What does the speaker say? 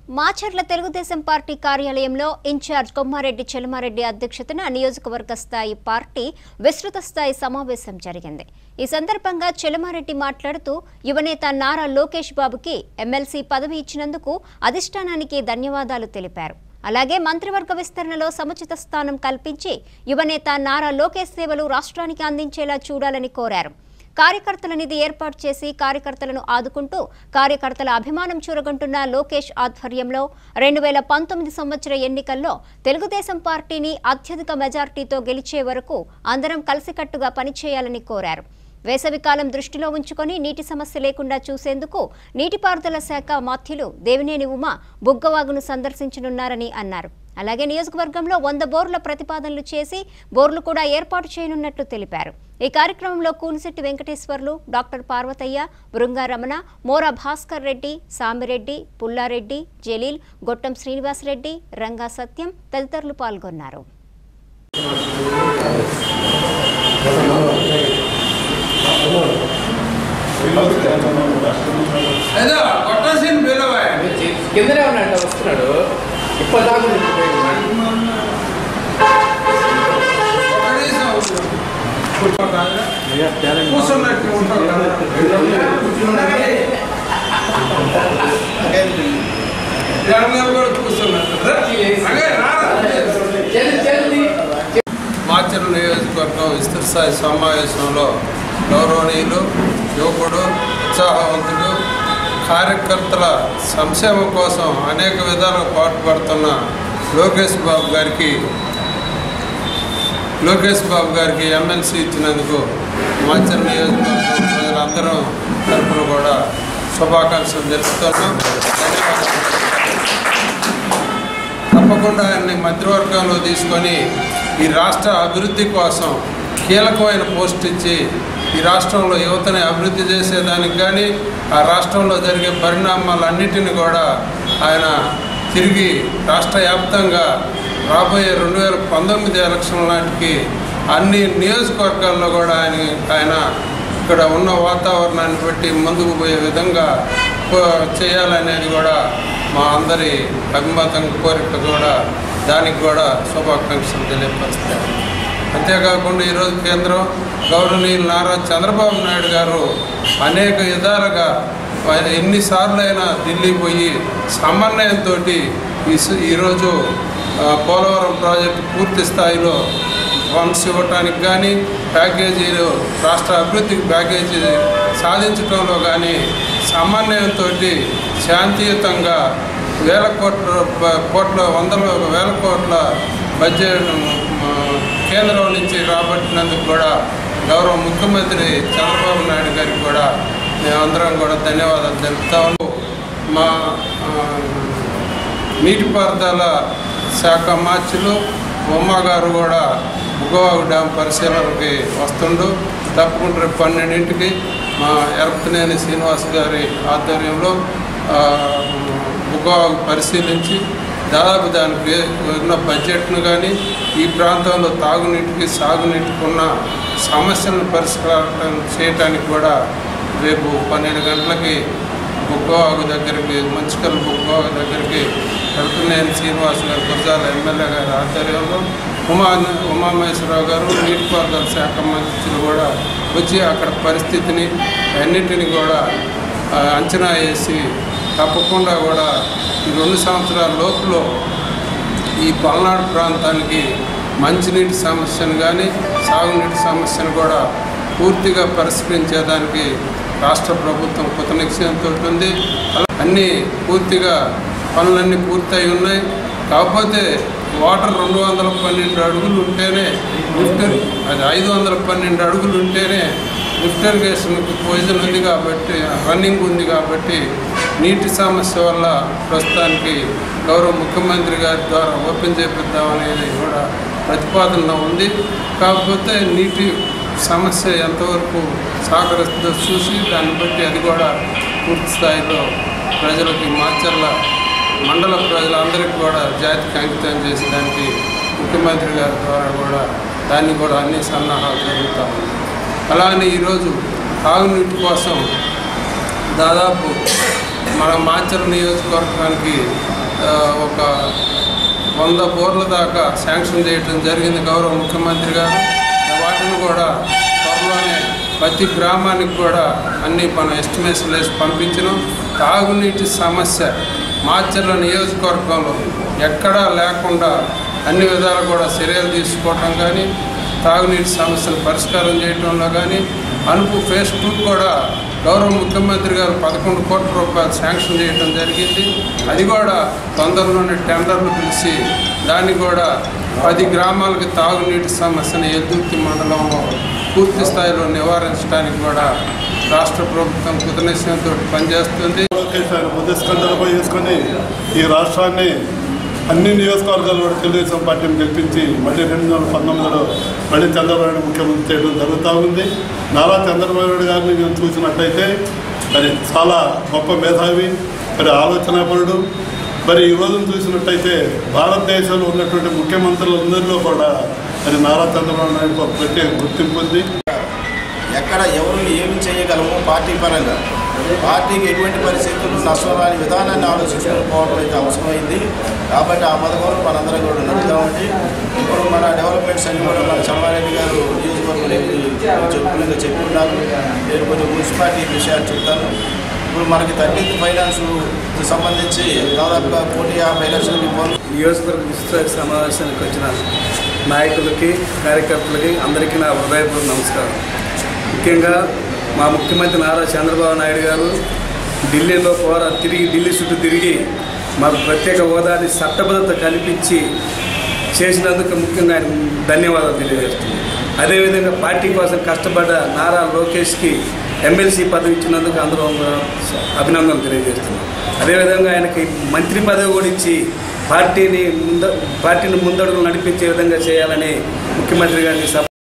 Macherla Telugu Desam party కార్యాలయంలో incharge Kommareddy Chelamareddy అధ్యక్షతన నియోజకవర్గ స్థాయి పార్టీ విస్తృత స్థాయి సమావేశం జరిగింది ఈ సందర్భంగా చెలమారెడ్డి మాట్లాడుతూ యువనేత నారా లోకేష్ బాబుకి ఎమ్మెల్సీ పదవి ఇచ్చినందుకు అధిష్టానానికి ధన్యవాదాలు తెలిపారు అలాగే మంత్రివర్గ విస్తరణలో సముచిత స్థానం కల్పించి యువనేత నారా లోకేష్ సేవలు రాష్ట్రానికి అందించేలా చూడాలని కోరారు కార్యకర్తల నిధి ఏర్పాటు చేసి కార్యకర్తలను ఆదుకుంటూ కార్యకర్తల అభిమానం చూరగొంటున్న లోకేష్ ఆధ్వర్యంలో రెండు వేల పంతొమ్మిది సంవత్సర ఎన్నికల్లో తెలుగుదేశం పార్టీని అత్యధిక మెజార్టీతో గెలిచే వరకు అందరం కలిసికట్టుగా పనిచేయాలని కోరారు వేసవికాలం దృష్టిలో ఉంచుకొని నీటి సమస్య లేకుండా చూసేందుకు నీటిపారుదల శాఖ మాథ్యులు దేవినేని ఉమ బుగ్గవాగును సందర్శించనున్నారని అన్నారు అలాగే నియోజకవర్గంలో వంద బోర్ల ప్రతిపాదనలు చేసి బోర్లు కూడా ఏర్పాటు చేయనున్నట్లు తెలిపారు ఈ కార్యక్రమంలో కూనిశెట్టి వెంకటేశ్వర్లు డాక్టర్ పార్వతయ్య బృంగారమణ మోరా భాస్కర్ రెడ్డి సామిరెడ్డి పుల్లారెడ్డి జలీల్ గొట్టం శ్రీనివాసరెడ్డి రంగా సత్యం తదితరులు పాల్గొన్నారు ఏదో కొట్టాల్సిన పిలవా కిందనే ఉన్నట్టు వస్తున్నాడు ఇప్పటిదాకా ఉండిపోయాడు. కూర్చున్నట్టు ఉంటావు కదా. జనంలో కూడా కూర్చున్నట్టు రా. అలాగే రారా. చేతులు చేతులు మాచర్ల నియోజకవర్గం విస్తృత స్థాయి సమావేశంలో గౌరవనీయులు యువకుడు ఉత్సాహవంతుడు కార్యకర్తల సంక్షేమం కోసం అనేక విధాలుగా పాటుపడుతున్న లోకేష్ బాబు గారికి లోకేష్ బాబు గారికి ఎమ్మెల్సీ ఇచ్చినందుకు మాచర్ల నియోజకవర్గం ప్రజలందరూ తరఫున కూడా శుభాకాంక్షలు తెలుపుతున్నాం ధన్యవాదాలు తప్పకుండా ఆయన్ని మంత్రివర్గంలో తీసుకొని ఈ రాష్ట్ర అభివృద్ధి కోసం కీలకమైన పోస్ట్ ఇచ్చి ఈ రాష్ట్రంలో యువతని అభివృద్ధి చేసేదానికి కానీ ఆ రాష్ట్రంలో జరిగే పరిణామాలన్నిటిని కూడా ఆయన తిరిగి రాష్ట్ర వ్యాప్తంగా రాబోయే రెండు వేల పంతొమ్మిది ఎలక్షన్ నాటికి అన్ని నియోజకవర్గాల్లో కూడా ఆయన ఆయన ఇక్కడ ఉన్న వాతావరణాన్ని బట్టి ముందుకు పోయే విధంగా పో- చేయాలనేది కూడా మా అందరి అభిమతం కోరిక కూడా దానికి కూడా శుభాకాంక్షలు తెలియపరుస్తారు అంతేకాకుండా ఈరోజు కేంద్రం గౌరవనీయులు నారా చంద్రబాబు నాయుడు గారు అనేక విధాలుగా ఆయన ఎన్నిసార్లైనా ఢిల్లీ పోయి సమన్వయంతో ఈ ఈరోజు ఆ, పోలవరం ప్రాజెక్టు పూర్తి స్థాయిలో ఫండ్స్ ఇవ్వటానికి కానీ ప్యాకేజీలు రాష్ట్ర అభివృద్ధికి ప్యాకేజీ సాధించడంలో కానీ సమన్వయంతో శాంతియుతంగా వేల కోట్ల రూప- కోట్ల వందల వేల కోట్ల బడ్జెట్ ఆ, కేంద్రం నుంచి రాబట్టినందుకు కూడా గౌరవ ముఖ్యమంత్రి చంద్రబాబు నాయుడు గారికి కూడా మేమందరం కూడా ధన్యవాదాలు తెలుపుతాము మా ఆ, నీటిపారుదల శాఖ మార్చులు ఉమ్మ గారు కూడా బుగవాగు డ్యామ్ పరిశీలనకి వస్తుండు తప్పకుండా రేపు పన్నెండింటికి మా ఎరపతినేని శ్రీనివాస్ గారి ఆధ్వర్యంలో ఆ, బుగవాగు పరిశీలించి దాదాపు దానికి ఉన్న బడ్జెట్ను కానీ ఈ ప్రాంతంలో తాగునీటికి సాగునీటికి ఉన్న సమస్యలను పరిష్కారం చేయడానికి కూడా రేపు పన్నెండు గంటలకి బుగ్గవాగు దగ్గరికి మంచికల్ బుగ్గవాగు దగ్గరికి కడుపునేని శ్రీనివాస్ గారు గురజాల ఎమ్మెల్యే గారి ఆధ్వర్యంలో ఉమా ఉమామహేశ్వరరావు గారు నీటిపారుదల శాఖ మంత్రులు కూడా వచ్చి అక్కడ పరిస్థితిని అన్నిటిని కూడా ఆ, అంచనా వేసి తప్పకుండా కూడా ఈ రెండు సంవత్సరాల లోపులో ఈ పల్నాడు ప్రాంతానికి మంచినీటి సమస్యను కానీ సాగునీటి సమస్యను కూడా పూర్తిగా పరిష్కరించేదానికి రాష్ట్ర ప్రభుత్వం కృత నిశ్చయంతో ఉంది అలా అన్నీ పూర్తిగా పనులన్నీ పూర్తయి ఉన్నాయి కాకపోతే వాటర్ రెండు వందల పన్నెండు అడుగులు ఉంటేనే లిఫ్ట్ అది ఐదు వందల పన్నెండు అడుగులు ఉంటేనే లిఫ్ట్ ఇరిగేషన్కి పొజిషన్ ఉంది కాబట్టి రన్నింగ్ ఉంది కాబట్టి నీటి సమస్య వల్ల ప్రస్తుతానికి గౌరవ ముఖ్యమంత్రి గారి ద్వారా ఓపెన్ చేపిద్దామనేది కూడా ప్రతిపాదన ఉంది కాకపోతే నీటి సమస్య ఎంతవరకు సహకరిస్తుందో చూసి దాన్ని బట్టి అది కూడా పూర్తి స్థాయిలో ప్రజలకి మార్చర్ల మండల ప్రజలందరికీ కూడా జాతికి అంకితం చేసేదానికి ముఖ్యమంత్రి గారి ద్వారా కూడా దాన్ని కూడా అన్ని సన్నాహాలు జరుగుతూ ఉన్నాయి అలానే ఈరోజు తాగునీటి కోసం దాదాపు మన మాచర నియోజకవర్గానికి ఆ, ఒక వంద బోర్ల దాకా శాంక్షన్ చేయడం జరిగింది గౌరవ ముఖ్యమంత్రి గారు వాటిని కూడా త్వరలోనే ప్రతి గ్రామానికి కూడా అన్ని మనం ఎస్టిమేషన్ వేసి పంపించినాం తాగునీటి సమస్య మాచర్ల నియోజకవర్గంలో ఎక్కడా లేకుండా అన్ని విధాలు కూడా చర్యలు తీసుకోవటం కానీ తాగునీటి సమస్యలు పరిష్కారం చేయడంలో కానీ అనుపు ఫేజ్ టూ కూడా గౌరవ ముఖ్యమంత్రి గారు పదకొండు కోట్ల రూపాయలు శాంక్షన్ చేయడం జరిగింది అది కూడా తొందరలోనే టెండర్లు పిలిచి దాన్ని కూడా పది గ్రామాలకి తాగునీటి సమస్యను ఎదుర్తి మండలంలో పూర్తి స్థాయిలో నివారించడానికి కూడా రాష్ట్ర ప్రభుత్వం కృతనిశ్చయంతో పనిచేస్తుంది లోకేష్ ఆయన బుద్ధిస్కండలపై తీసుకొని ఈ రాష్ట్రాన్ని అన్ని నియోజకవర్గాల్లో కూడా తెలుగుదేశం పార్టీని గెలిపించి మళ్ళీ రెండు వేల పంతొమ్మిదిలో మళ్ళీ చంద్రబాబు నాయుడు ముఖ్యమంత్రి చేయడం జరుగుతూ ఉంది నారా చంద్రబాబు నాయుడు గారిని మేము చూసినట్టయితే మరి చాలా గొప్ప మేధావి మరి ఆలోచనాపరుడు మరి ఈ రోజును చూసినట్టయితే భారతదేశంలో ఉన్నటువంటి ముఖ్యమంత్రులందరిలో కూడా మరి నారా చంద్రబాబు నాయుడు ఒక ప్రత్యేక గుర్తింపు ఉంది ఎక్కడ ఎవరు ఏమి చేయగలము పార్టీ పరంగా పార్టీకి ఎటువంటి పరిస్థితులు నష్టం రాని విధానాన్ని ఆలోచించుకొని పోవడం అయితే అవసరమైంది కాబట్టి ఆ పథకంలో మనందరం కూడా నడుతూ ఉంది ఇప్పుడు మన డెవలప్మెంట్స్ అన్ని కూడా మన చమ్మారెడ్డి గారు నియోజకవర్గం చెప్పులుగా చెప్పుకున్నారు నేను కొన్ని మున్సిపాలిటీ విషయాలు చెప్తాను ఇప్పుడు మనకి థర్టీన్త్ ఫైనాన్స్ సంబంధించి దాదాపుగా కోటి యాభై లక్షల పనులు నియోజకవర్గ విస్తృత సమావేశానికి వచ్చిన నాయకులకి కార్యకర్తలకి అందరికీ నా హృదయపూర్వక నమస్కారం ముఖ్యంగా మా ముఖ్యమంత్రి నారా చంద్రబాబు నాయుడు గారు ఢిల్లీలో పోరా తిరిగి ఢిల్లీ చుట్టూ తిరిగి మాకు ప్రత్యేక హోదాని చట్టబద్ధత కల్పించి చేసినందుకు ముఖ్యంగా ఆయన ధన్యవాదాలు తెలియజేస్తున్నాను అదేవిధంగా పార్టీ కోసం కష్టపడ్డ నారా లోకేష్కి ఎమ్మెల్సీ పదవి ఇచ్చినందుకు అందరూ అభినందనలు తెలియజేస్తున్నాం అదేవిధంగా ఆయనకి మంత్రి పదవి కూడా ఇచ్చి పార్టీని ముంద పార్టీని ముందడుగు నడిపించే విధంగా చేయాలని ముఖ్యమంత్రి గారిని సభ